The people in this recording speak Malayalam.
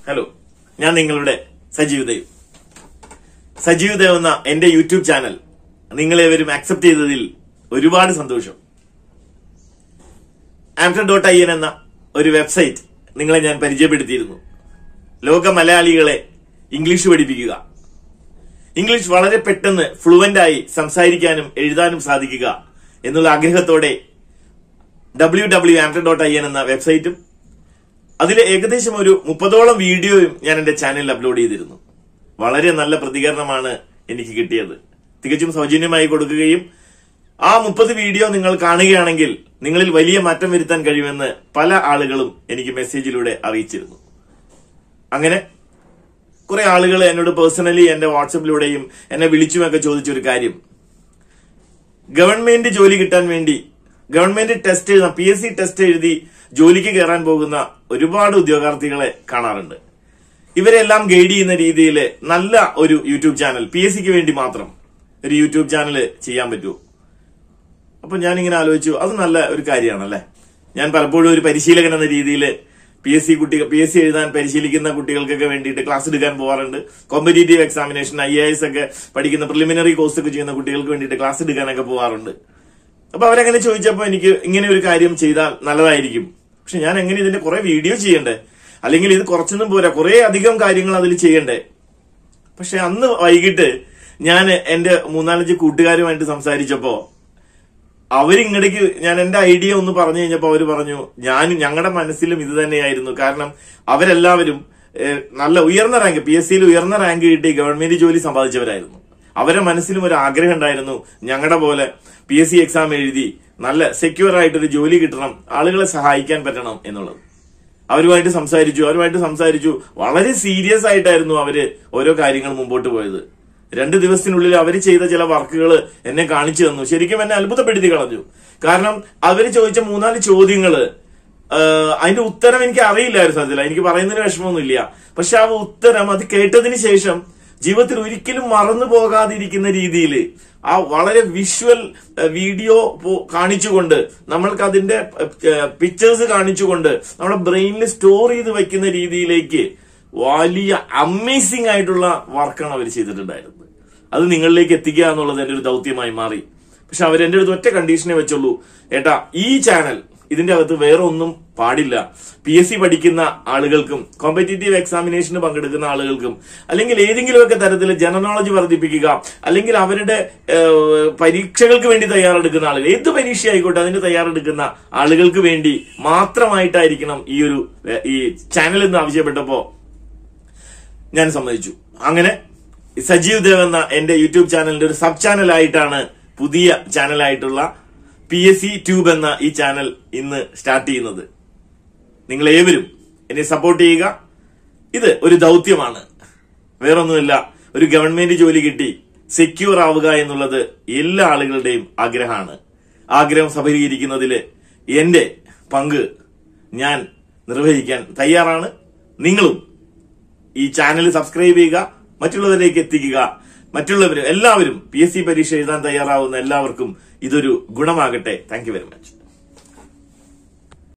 ഹലോ ഞാൻ നിങ്ങളുടെ സജീവ് ദേവ് സജീവ് ദേവ് എന്ന എന്റെ യൂട്യൂബ് ചാനൽ നിങ്ങളേവരും അക്സെപ്റ്റ് ചെയ്തതിൽ ഒരുപാട് സന്തോഷം ആംസ്റ്റർ ഡോട്ട് ഐ എൻ എന്ന ഒരു വെബ്സൈറ്റ് നിങ്ങളെ ഞാൻ പരിചയപ്പെടുത്തിയിരുന്നു ലോക മലയാളികളെ ഇംഗ്ലീഷ് പഠിപ്പിക്കുക ഇംഗ്ലീഷ് വളരെ പെട്ടെന്ന് ഫ്ലുവന്റ് ആയി സംസാരിക്കാനും എഴുതാനും സാധിക്കുക എന്നുള്ള ആഗ്രഹത്തോടെ ഡബ്ല്യു ഡബ്ല്യു ആംസ്റ്റർ ഡോട്ട് ഐ എൻ എന്ന വെബ്സൈറ്റും അതിൽ ഏകദേശം ഒരു മുപ്പതോളം വീഡിയോയും ഞാൻ എന്റെ ചാനലിൽ അപ്ലോഡ് ചെയ്തിരുന്നു വളരെ നല്ല പ്രതികരണമാണ് എനിക്ക് കിട്ടിയത് തികച്ചും സൗജന്യമായി കൊടുക്കുകയും ആ മുപ്പത് വീഡിയോ നിങ്ങൾ കാണുകയാണെങ്കിൽ നിങ്ങളിൽ വലിയ മാറ്റം വരുത്താൻ കഴിയുമെന്ന് പല ആളുകളും എനിക്ക് മെസ്സേജിലൂടെ അറിയിച്ചിരുന്നു അങ്ങനെ കുറെ ആളുകൾ എന്നോട് പേഴ്സണലി എന്റെ വാട്സപ്പിലൂടെയും എന്നെ വിളിച്ചുമൊക്കെ ചോദിച്ചൊരു കാര്യം ഗവൺമെന്റ് ജോലി കിട്ടാൻ വേണ്ടി ഗവൺമെന്റ് ടെസ്റ്റ് എഴുതാൻ പി എസ് സി ടെസ്റ്റ് എഴുതി ജോലിക്ക് കയറാൻ പോകുന്ന ഒരുപാട് ഉദ്യോഗാർത്ഥികളെ കാണാറുണ്ട് ഇവരെല്ലാം ഗൈഡ് ചെയ്യുന്ന രീതിയിൽ നല്ല ഒരു യൂട്യൂബ് ചാനൽ പി എസ് സിക്ക് വേണ്ടി മാത്രം ഒരു യൂട്യൂബ് ചാനൽ ചെയ്യാൻ പറ്റുമോ അപ്പൊ ഞാൻ ഇങ്ങനെ ആലോചിച്ചു അത് നല്ല ഒരു കാര്യമാണല്ലേ ഞാൻ പലപ്പോഴും ഒരു പരിശീലകൻ എന്ന രീതിയിൽ പി എസ് സി കുട്ടികൾ പി എസ് സി എഴുതാൻ പരിശീലിക്കുന്ന കുട്ടികൾക്കൊക്കെ വേണ്ടിയിട്ട് ക്ലാസ് എടുക്കാൻ പോകാറുണ്ട് competitive examination I A S ഒക്കെ പഠിക്കുന്ന പ്രിലിമിനറി കോഴ്സ് ഒക്കെ ചെയ്യുന്ന കുട്ടികൾക്ക് വേണ്ടിയിട്ട് ക്ലാസ് എടുക്കാനൊക്കെ പോകാറുണ്ട് അപ്പൊ അവരങ്ങനെ ചോദിച്ചപ്പോ എനിക്ക് ഇങ്ങനെ ഒരു കാര്യം ചെയ്താൽ നല്ലതായിരിക്കും പക്ഷെ ഞാൻ എങ്ങനെ ഇതിന്റെ കുറെ വീഡിയോ ചെയ്യണ്ടേ അല്ലെങ്കിൽ ഇത് കുറച്ചൊന്നും പോരാ കുറെ അധികം കാര്യങ്ങൾ അതിൽ ചെയ്യണ്ടേ പക്ഷെ അന്ന് വൈകിട്ട് ഞാൻ എന്റെ മൂന്നാലഞ്ച് കൂട്ടുകാരുമായിട്ട് സംസാരിച്ചപ്പോ അവരിങ്ങടേക്ക് ഞാൻ എന്റെ ഐഡിയ ഒന്ന് പറഞ്ഞു കഴിഞ്ഞപ്പോ അവര് പറഞ്ഞു ഞാൻ ഞങ്ങളുടെ മനസ്സിലും ഇത് തന്നെയായിരുന്നു കാരണം അവരെല്ലാവരും ഏഹ്, നല്ല ഉയർന്ന റാങ്ക് പി എസ് സിയിൽ ഉയർന്ന റാങ്ക് കിട്ടി ഗവൺമെന്റ് ജോലി സമ്പാദിച്ചവരായിരുന്നു അവരുടെ മനസ്സിലും ഒരു ആഗ്രഹം ഉണ്ടായിരുന്നു ഞങ്ങളുടെ പോലെ പി എസ് സി എക്സാം എഴുതി നല്ല സെക്യൂർ ആയിട്ടൊരു ജോലി കിട്ടണം ആളുകളെ സഹായിക്കാൻ പറ്റണം എന്നുള്ളത് അവരുമായിട്ട് സംസാരിച്ചു അവരുമായിട്ട് സംസാരിച്ചു വളരെ സീരിയസ് ആയിട്ടായിരുന്നു അവര് ഓരോ കാര്യങ്ങൾ മുമ്പോട്ട് പോയത് രണ്ട് ദിവസത്തിനുള്ളിൽ അവർ ചെയ്ത ചില വർക്കുകൾ എന്നെ കാണിച്ചു തന്നു ശരിക്കും എന്നെ അത്ഭുതപ്പെടുത്തി കളഞ്ഞു കാരണം അവര് ചോദിച്ച മൂന്നാല് ചോദ്യങ്ങള് ആഹ് അതിന്റെ ഉത്തരം എനിക്ക് അറിയില്ലായിരുന്നു സത്യത്തിൽ എനിക്ക് പറയുന്നതിന് വിഷമമൊന്നുമില്ല പക്ഷെ ആ ഉത്തരം അത് കേട്ടതിന് ശേഷം ജീവിതത്തിൽ ഒരിക്കലും മറന്നു പോകാതിരിക്കുന്ന രീതിയിൽ ആ വളരെ വിഷ്വൽ വീഡിയോ കാണിച്ചുകൊണ്ട് നമ്മൾക്ക് അതിന്റെ പിക്ചേഴ്സ് കാണിച്ചുകൊണ്ട് നമ്മുടെ ബ്രെയിനിൽ സ്റ്റോർ ചെയ്ത് വെക്കുന്ന രീതിയിലേക്ക് വലിയ അമേസിംഗ് ആയിട്ടുള്ള വർക്കാണ് അവർ ചെയ്തിട്ടുണ്ടായിരുന്നത് അത് നിങ്ങളിലേക്ക് എത്തിക്കുക എന്നുള്ളത് എന്റെ ഒരു ദൗത്യമായി മാറി പക്ഷെ അവർ എന്റെ അടുത്ത് ഒറ്റ കണ്ടീഷനെ വെച്ചുള്ളൂ ഏട്ടാ ഈ ചാനൽ ഇതിന്റെ അകത്ത് വേറെ ഒന്നും പാടില്ല പി എസ് സി പഠിക്കുന്ന ആളുകൾക്കും കോമ്പറ്റേറ്റീവ് എക്സാമിനേഷന് പങ്കെടുക്കുന്ന ആളുകൾക്കും അല്ലെങ്കിൽ ഏതെങ്കിലുമൊക്കെ തരത്തിൽ ജനറൽ നോളജ് വർദ്ധിപ്പിക്കുക അല്ലെങ്കിൽ അവരുടെ ഏഹ്, പരീക്ഷകൾക്ക് വേണ്ടി തയ്യാറെടുക്കുന്ന ആളുകൾ ഏത് പരീക്ഷ ആയിക്കോട്ടെ അതിന് തയ്യാറെടുക്കുന്ന ആളുകൾക്ക് വേണ്ടി മാത്രമായിട്ടായിരിക്കണം ഈ ഒരു ഏഹ്, ഈ ചാനൽ എന്ന് ആവശ്യപ്പെട്ടപ്പോ ഞാൻ സമ്മതിച്ചു അങ്ങനെ സജീവ് ദേവ് എന്ന എന്റെ യൂട്യൂബ് ചാനലിന്റെ ഒരു സബ് ചാനലായിട്ടാണ് പുതിയ ചാനലായിട്ടുള്ള പി എസ് സി ട്യൂബ് എന്ന ഈ ചാനൽ ഇന്ന് സ്റ്റാർട്ട് ചെയ്യുന്നത് നിങ്ങൾ ഏവരും എന്നെ സപ്പോർട്ട് ചെയ്യുക ഇത് ഒരു ദൗത്യമാണ് വേറൊന്നുമില്ല ഒരു ഗവൺമെന്റ് ജോലി കിട്ടി സെക്യൂർ ആവുക എന്നുള്ളത് എല്ലാ ആളുകളുടെയും ആഗ്രഹമാണ് ആഗ്രഹം സഫലീകരിക്കുന്നതിൽ എന്റെ പങ്ക് ഞാൻ നിർവഹിക്കാൻ തയ്യാറാണ് നിങ്ങളും ഈ ചാനൽ സബ്സ്ക്രൈബ് ചെയ്യുക മറ്റുള്ളവരിലേക്ക് എത്തിക്കുക മറ്റുള്ളവരും എല്ലാവരും പി എസ് സി പരീക്ഷ എഴുതാൻ തയ്യാറാവുന്ന എല്ലാവർക്കും ഇതൊരു ഗുണമാകട്ടെ താങ്ക് യു വെരി മച്ച്